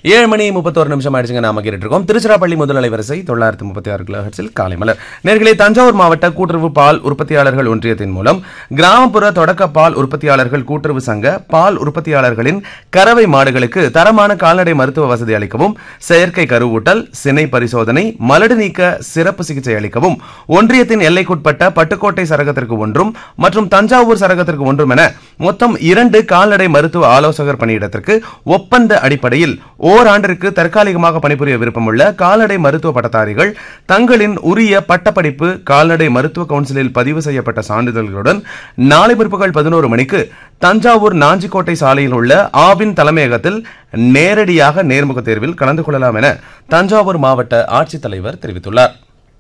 ஏழு மணி முப்பத்தோரு நிமிஷம் ஆயிடுச்சுங்க நாம கேட்டுட்டு இருக்கோம் திருச்சிராப்பள்ளி முதல் வரிசை தொள்ளாயிரத்தி முப்பத்தி ஆறு கிலோஹெர்ட்ஸில் காலை மலர் நேர்களே தஞ்சாவூர் மாவட்ட கூட்டுறவு பால் உற்பத்தியாளர்கள் ஒன்றியத்தின் மூலம் கிராமப்புற தொடக்க பால் உற்பத்தியாளர்கள் கூட்டுறவு சங்க பால் உற்பத்தியாளர்களின் கறவை மாடுகளுக்கு தரமான கால்நடை மருத்துவ வசதி அளிக்கவும் செயற்கை கருவூட்டல் சினை பரிசோதனை மலடு நீக்க சிறப்பு சிகிச்சை அளிக்கவும் ஒன்றியத்தின் எல்லைக்குட்பட்ட பட்டுக்கோட்டை சரகத்திற்கு ஒன்றும் மற்றும் தஞ்சாவூர் சரகத்திற்கு ஒன்றும் என மொத்தம் இரண்டு கால்நடை மருத்துவ ஆலோசகர் பணியிடத்திற்கு ஒப்பந்த அடிப்படையில் ஓராண்டிற்கு தற்காலிகமாக பணிபுரிய விருப்பமுள்ள கால்நடை மருத்துவ பட்டதாரிகள் தங்களின் உரிய பட்டப்படிப்பு கால்நடை மருத்துவ கவுன்சிலில் பதிவு செய்யப்பட்ட சான்றிதழ்களுடன் நாளை பிற்பகல் பதினோரு மணிக்கு தஞ்சாவூர் நாஞ்சிக்கோட்டை சாலையில் உள்ள ஆவின் தலைமையகத்தில் நேரடியாக நேர்முக தேர்வில் கலந்து கொள்ளலாம் என தஞ்சாவூர் மாவட்ட ஆட்சித்தலைவர் தெரிவித்துள்ளார்